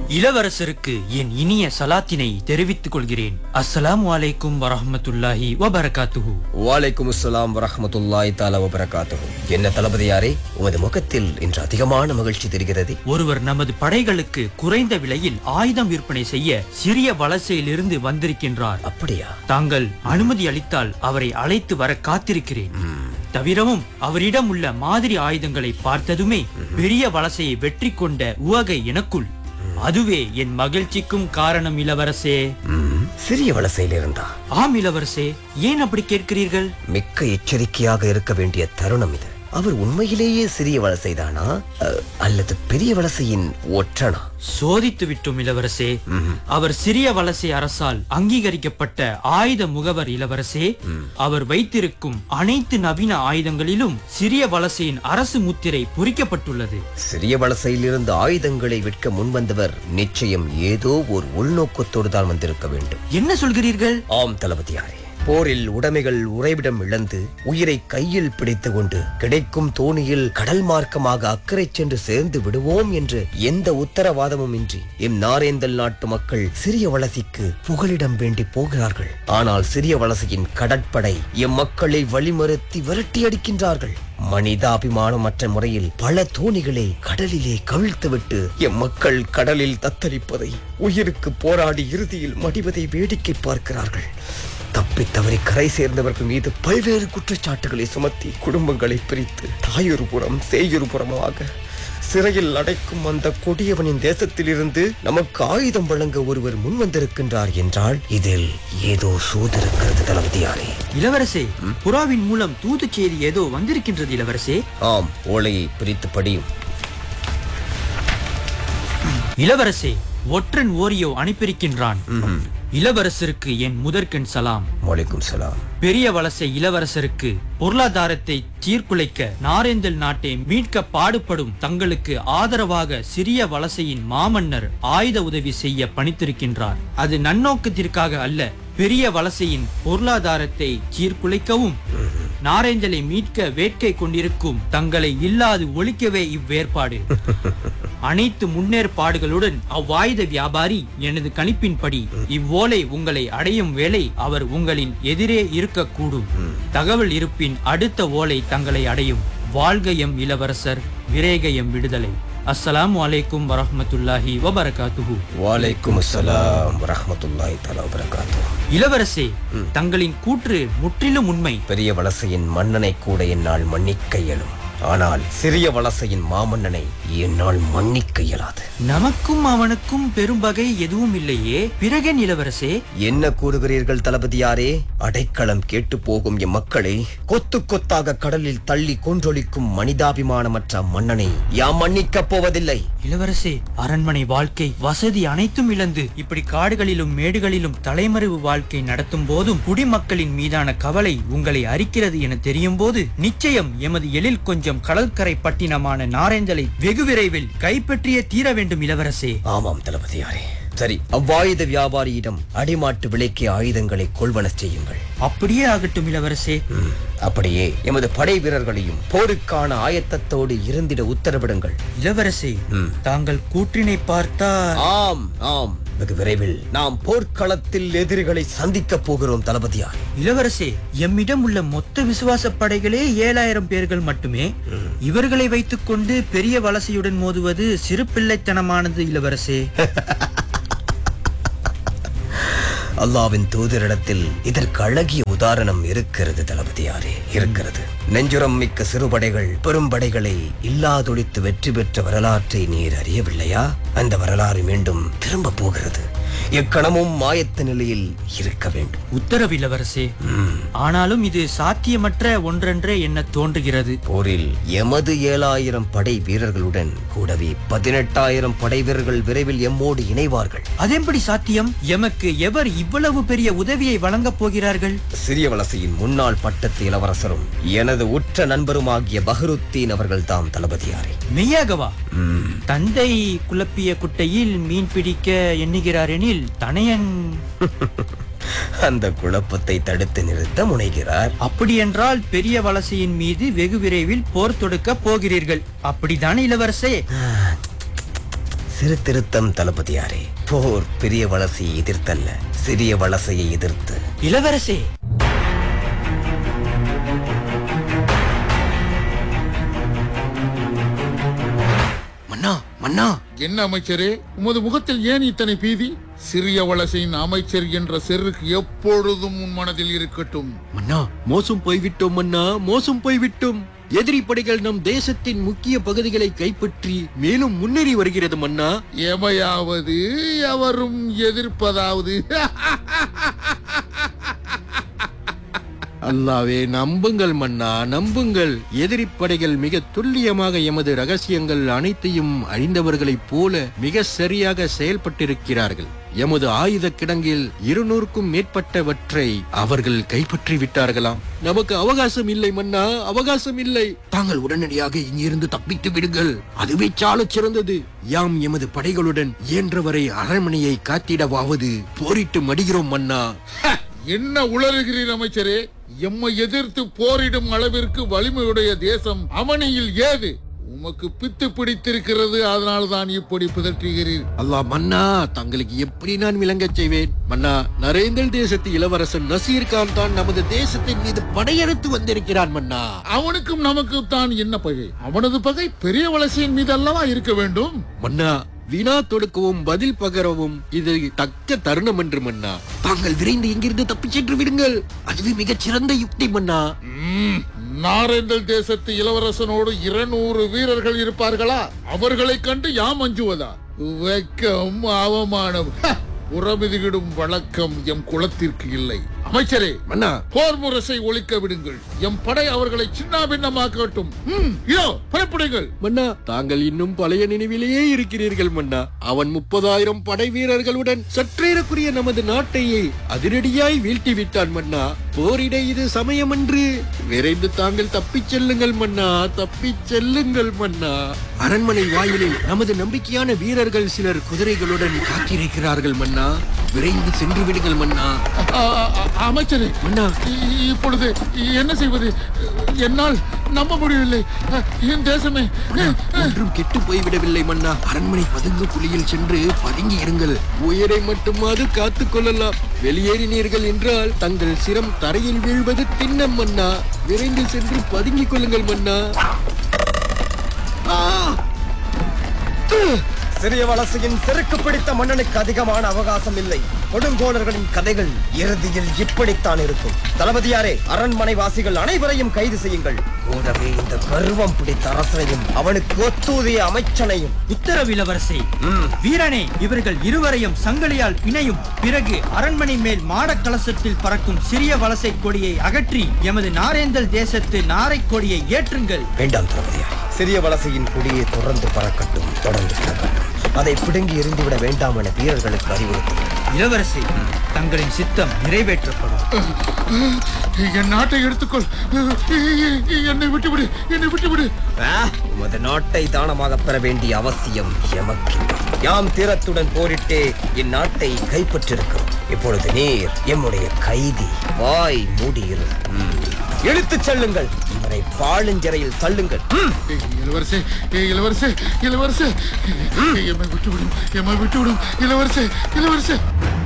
இளவரசருக்கு என் இனிய சலாத்தினை தெரிவித்துக் கொள்கிறேன் அஸ்ஸலாமு அலைக்கும் வரஹ்மத்துல்லாஹி வபரகாத்துஹு வாலைக்கும் அஸ்ஸலாம் வரஹ்மத்துல்லாஹி தஆலா வபரகாத்துஹு என்ன தளபதியாரே உமது முகத்தில் இன்று அதிகமான மகிழ்ச்சி தெரிகிறது ஒருவர் நமது படைகளுக்கு குறைந்த விலையில் ஆயுதம் விற்பனை செய்ய சிறிய வலசையிலிருந்து வந்திருக்கின்றார் அப்படியா தாங்கள் அனுமதி அளித்தால் அவரை அழைத்து வர காத்திருக்கிறேன் தவிரவும் அவரிடம் உள்ள மாதிரி ஆயுதங்களை பார்த்ததுமே பெரிய வலசையை வெற்றி கொண்ட உவகை எனக்குள் அதுவே என் மகிழ்ச்சிக்கும் காரணம் இளவரசே ம், சிறிய வலசையில் இருந்தா ஆம் இளவரசே ஏன் அப்படி கேட்கிறீர்கள் மிக்க எச்சரிக்கையாக இருக்க வேண்டிய தருணம் இது அவர் உண்மையிலேயே சிறிய வலசைதானா அ, அல்லது பெரிய வலசையின் ஒற்றனா சோதித்து விட்டோம் இளவரசே அவர் சிறிய வலசை அரசால் அங்கீகரிக்கப்பட்ட ஆயுத முகவர் இளவரசே அவர் வைத்திருக்கும் அனைத்து நவீன ஆயுதங்களிலும் சிறிய வலசையின் அரசு முத்திரை பொறிக்கப்பட்டுள்ளது சிறிய வலசையில் இருந்து ஆயுதங்களை விற்க முன்வந்தவர் நிச்சயம் ஏதோ ஒரு உள்நோக்கத்தோடு தான் வந்திருக்க வேண்டும் என்ன சொல்கிறீர்கள் ஆம் தளபதியாரே போரில் உடைமைகள் உறைவிடம் இழந்து உயிரை கையில் பிடித்துக் கொண்டு கிடைக்கும் தோணியில் கடல் மார்க்கமாக அக்கறை சென்று சேர்ந்து விடுவோம் என்று எந்த உத்தரவாதமும் இன்றி எம் நாரேந்தல் நாட்டு மக்கள் சிறிய வலசைக்கு புகலிடம் வேண்டி போகிறார்கள் ஆனால் சிறிய வலசையின் கடற்படை எம் மக்களை வழிமறுத்தி விரட்டி அடிக்கின்றார்கள் மனிதாபிமானமற்ற முறையில் பல தோணிகளை கடலிலே கவிழ்த்துவிட்டு எம் மக்கள் கடலில் தத்தளிப்பதை உயிருக்கு போராடி இறுதியில் மடிவதை வேடிக்கை பார்க்கிறார்கள் தப்பி தவறி கரை சேர்ந்தவர்கள் மீது பல்வேறு குற்றச்சாட்டுகளை சுமத்தி குடும்பங்களை பிரித்து தாயொரு புறம் சேயொரு புறமாக சிறையில் அடைக்கும் அந்த கொடியவனின் தேசத்திலிருந்து நமக்கு ஆயுதம் வழங்க ஒருவர் முன்வந்திருக்கின்றார் என்றால் இதில் ஏதோ சூதிருக்கிறது தளபதியாரே இளவரசே புறாவின் மூலம் தூது செய்தி ஏதோ வந்திருக்கின்றது இளவரசே ஆம் ஓலையை பிரித்து படியும் இளவரசே ஒற்றன் ஓரியோ அனுப்பியிருக்கின்றான் இளவரசருக்கு என் முதற்கண் சலாம் வலைக்கும் சலாம் பெரிய வலசை இளவரசருக்கு பொருளாதாரத்தை சீர்குலைக்க நாரேந்தல் நாட்டை மீட்க பாடுபடும் தங்களுக்கு ஆதரவாக சிறிய வலசையின் மாமன்னர் ஆயுத உதவி செய்ய பணித்திருக்கின்றார் அது நன்னோக்கத்திற்காக அல்ல பெரிய வலசையின் பொருளாதாரத்தை சீர்குலைக்கவும் நாரேந்தலை மீட்க வேட்கை கொண்டிருக்கும் தங்களை இல்லாது ஒழிக்கவே இவ்வேற்பாடு அனைத்து முன்னேற்பாடுகளுடன் அவ்வாயுத வியாபாரி எனது கணிப்பின்படி இவ்வோலை உங்களை அடையும் வேளை அவர் உங்களின் எதிரே இருக்கக்கூடும் தகவல் இருப்பின் அடுத்த ஓலை தங்களை அடையும் வாழ்க எம் இளவரசர் விரேக எம் விடுதலை அஸ்ஸலாமு அலைக்கும் வரஹ்மத்துல்லாஹி வபரகாத்துஹு வலைக்கும் அஸ்ஸலாம் வரஹ்மத்துல்லாஹி தஆலா வபரகாத்துஹு இளவரசே தங்களின் கூற்று முற்றிலும் உண்மை பெரிய வலசையின் மன்னனை கூட என்னால் மன்னிக்க இயலும் ஆனால் சிறிய வலசையின் மாமன்னனை என்னால் மன்னிக்க இயலாது நமக்கும் அவனுக்கும் பெரும்பகை எதுவும் இல்லையே பிறகேன் இளவரசே என்ன கூறுகிறீர்கள் தளபதியாரே அடைக்கலம் கேட்டு போகும் எம் மக்களை கொத்து கொத்தாக கடலில் தள்ளி கொன்றொழிக்கும் மனிதாபிமானமற்ற மன்னனை யாம் மன்னிக்கப் போவதில்லை இளவரசே அரண்மனை வாழ்க்கை வசதி அனைத்தும் இழந்து இப்படி காடுகளிலும் மேடுகளிலும் தலைமறைவு வாழ்க்கை நடத்தும் போதும் குடிமக்களின் மீதான கவலை உங்களை அரிக்கிறது என தெரியும் போது நிச்சயம் எமது எழில் கொஞ்சம் கடற்கரை பட்டினமான நாரேஞ்சலை வெகு விரைவில் கைப்பற்றிய தீர வேண்டும் இளவரசே ஆமாம் தளபதியாரே சரி அவ்வாயுத வியாபாரியிடம் அடிமாட்டு விலைக்கு ஆயுதங்களை கொள்வன செய்யுங்கள் அப்படியே ஆகட்டும் இளவரசே ம், அப்படியே எமது படை வீரர்களையும் போருக்கான ஆயத்தத்தோடு இருந்திட உத்தரவிடுங்கள் இளவரசே ம். தாங்கள் கூற்றினை பார்த்தா ஆம் ஆம் வெகு விரைவில் நாம் போர்க்களத்தில் எதிரிகளை சந்திக்கப் போகிறோம் தளபதியார் இளவரசே எம்மிடம் உள்ள மொத்த விசுவாச படைகளே ஏழாயிரம் பேர்கள் மட்டுமே இவர்களை வைத்துக்கொண்டு பெரிய வலசையுடன் மோதுவது சிறு பிள்ளைத்தனமானது இளவரசே அல்லாவின் தூதரிடத்தில் இதற்கு அழகிய உதாரணம் இருக்கிறது தளபதியாரே இருக்கிறது நெஞ்சுரம் மிக்க சிறுபடைகள் பெரும்படைகளை இல்லாதொழித்து வெற்றி பெற்ற வரலாற்றை நீர் அறியவில்லையா அந்த வரலாறு மீண்டும் திரும்ப போகிறது எக்கணமும் மாயத்த நிலையில் இருக்க வேண்டும் உத்தரவு இளவரசே ஆனாலும் இது சாத்தியமற்ற ஒன்றென்றே என்ன தோன்றுகிறது போரில் எமது ஏழாயிரம் படை வீரர்களுடன் கூடவே பதினெட்டாயிரம் படை வீரர்கள் விரைவில் எம்மோடு இணைவார்கள் அதெப்படி சாத்தியம் எமக்கு எவர் இவ்வளவு பெரிய உதவியை வழங்கப் போகிறார்கள் சிறிய வலசையின் முன்னாள் பட்டத்து இளவரசரும் எனது உற்ற நண்பருமாகிய பஹருத்தீன் அவர்கள் தாம் தளபதியாரே மெய்யாகவா ம், தந்தை குழப்பிய குட்டையில் மீன் பிடிக்க எண்ணுகிறார் எனில் தனையன் அந்த குழப்பத்தை தடுத்து நிறுத்த முனைகிறார் அப்படியென்றால் பெரிய வலசையின் மீது வெகு விரைவில் போர் தொடுக்க போகிறீர்கள் அப்படித்தானே இளவரசே சிறு திருத்தம் தளபதியாரே போர் பெரிய வலசையை எதிர்த்தல்ல சிறிய வலசையை எதிர்த்து இளவரசே மன்னா மன்னா என்ன அமைச்சரே உமது முகத்தில் ஏன் இத்தனை பீதி சிறிய வலசையின் அமைச்சர் என்ற செருக்கு எப்பொழுதும் உன் மனதில் இருக்கட்டும் மன்னா மோசம் போய்விட்டோம் மன்னா மோசம் போய்விட்டோம் எதிரி படைகள் நம் தேசத்தின் முக்கிய பகுதிகளை கைப்பற்றி மேலும் முன்னேறி வருகிறது மன்னா எமையாவது எவரும் எதிர்ப்பதாவது அல்லாவே நம்புங்கள் மன்னா நம்புங்கள் எதிரி படைகள் மிக துல்லியமாக எமது ரகசியங்கள் அனைத்தையும் அறிந்தவர்களைப் போல மிக சரியாக செயல்பட்டிருக்கிறார்கள் எமது ஆயுத கிடங்கில் இருநூறுக்கும் மேற்பட்டவற்றை அவர்கள் கைப்பற்றி விட்டார்களாம் நமக்கு அவகாசம் இல்லை மன்னா அவகாசம் இல்லை தாங்கள் உடனடியாக இங்கிருந்து தப்பித்து விடுங்கள் அதுவே சாலச் சிறந்தது யாம் எமது படைகளுடன் இயன்றவரை அரண்மனையை காத்திடவாவது போரிட்டு மடிகிறோம் மன்னா ஹ! என்ன உளறுகிறீர் அமைச்சரே எம்மை எதிர்த்து போரிடும் அளவிற்கு வலிமையுடைய தேசம் அவனியில் ஏது உமக்கு பித்து பிடித்திருக்கிறது அதனால்தான் இப்படி பிதற்றுகிறீர் அல்லாஹ் மன்னா தங்களுக்கு எப்படி நான் விளங்கச் செய்வேன் மன்னா நரேந்திர தேசத்து இளவரசன் நசீர் கான் தான் நமது தேசத்தின் மீது படையெடுத்து வந்திருக்கிறான் மன்னா அவனுக்கும் நமக்கும் தான் என்ன பகை அவனது பகை பெரிய வலசையின் மீது அல்லவா இருக்க வேண்டும் மன்னா வினா தொடுக்கவும் பதில் பகரவும் இது தக்க தருணம் என்று மன்னா தாங்கள் விரைந்து இங்கிருந்து தப்பிச் சென்று விடுங்கள் அதுவே மிகச் சிறந்த யுக்தி மன்னா ம், நாரேந்தல் தேசத்து இளவரசனோடு இருநூறு வீரர்கள் இருப்பார்களா அவர்களைக் கண்டு யாம் அஞ்சுவதா வெக்கம் அவமானம் ஹ! உறமிதிகிடும் வழக்கம் எம் குலத்திற்கு இல்லை அமைச்சரே மன்னா போர் முரசை ஒழிக்க விடுங்கள் எம் படை அவர்களை சின்னாபின்னமாக்கட்டும் ம், இதோ புறப்படுங்கள் மன்னா தாங்கள் இன்னும் பழைய நினைவிலேயே இருக்கிறீர்கள் மன்னா அவன் முப்பதாயிரம் படை வீரர்களுடன் சற்றேறக்குரிய நமது நாட்டையே அதிரடியாய் வீழ்த்தி விட்டான் மன்னா போரிட இது சமயமன்று விரைந்து தாங்கள் தப்பிச் செல்லுங்கள் மன்னா தப்பிச் செல்லுங்கள் மன்னா அரண்மனை வாயிலில் நமது நம்பிக்கையான வீரர்கள் சிலர் குதிரைகளுடன் காத்திருக்கிறார்கள் மன்னா விரைந்து சென்று விடுங்கள் மன்னா அ, அ, அ, அமைச்சரே மன்னா இ- இப்பொழுது என்ன செய்வது என்னால் நம்ப முடியவில்லை அ, என் தேசமே ஒன்றும் கெட்டு போய்விடவில்லை மன்னா அரண்மனை பதுங்கு குழியில் சென்று பதுங்கி இருங்கள் உயிரை மட்டுமாவது காத்துக் கொள்ளலாம் வெளியேறினீர்கள் என்றால் தங்கள் சிரம் தரையில் வீழ்வது திண்ணம் மன்னா விரைந்து சென்று பதுங்கிக் கொள்ளுங்கள் மன்னா ஆ! சிறிய வலசையின் செருக்கு பிடித்த மன்னனுக்கு அதிகமான அவகாசம் இல்லை கொடுங்கோலர்களின் கதைகள் இறுதியில் இப்படித்தான் இருக்கும் தளபதியாரே அரண்மனை வாசிகள் அனைவரையும் கைது செய்யுங்கள் கூடவே இந்த கர்வம் பிடித்த அரசனையும் அவனுக்கு ஒத்தூதிய அமைச்சனையும் உத்தரவு இளவரசே வீரனே இவர்கள் இருவரையும் சங்கிலியால் பிணையும் பிறகு அரண்மனை மேல் மாடக் கலசத்தில் பறக்கும் சிறிய வலசை கொடியை அகற்றி எமது நாரேந்தல் தேசத்து நாரைக் கொடியை ஏற்றுங்கள் வேண்டாம் தளபதியாரே சிறிய வலசையின் கொடியை தொடர்ந்து பறக்கட்டும் தொடர்ந்து பறக்கட்டும் அதை பிடுங்கி எறிந்துவிட வேண்டாம் என வீரர்களுக்கு அறிவுறுத்துங்கள் இளவரசே தங்களின் சித்தம் நிறைவேற்றப்படும் என் நாட்டை எடுத்துக்கொள் என்னை விட்டுவிடு என்னை விட்டுவிடு ஆ, உமது நாட்டை தானமாக பெற வேண்டிய அவசியம் எமக்கில்லை யாம் தீரத்துடன் போரிட்டே இந்நாட்டை கைப்பற்றிருக்கிறோம் இப்பொழுது நீர் எம்முடைய கைதி வாய் மூடியிரு இழுத்துச் செல்லுங்கள் இவரை பாழுஞ்சிறையில் தள்ளுங்கள் ம். இளவரசே இளவரசே இளவரசே எம்மை விட்டுவிடும் எம்மை விட்டுவிடும் இளவரசே இளவரசே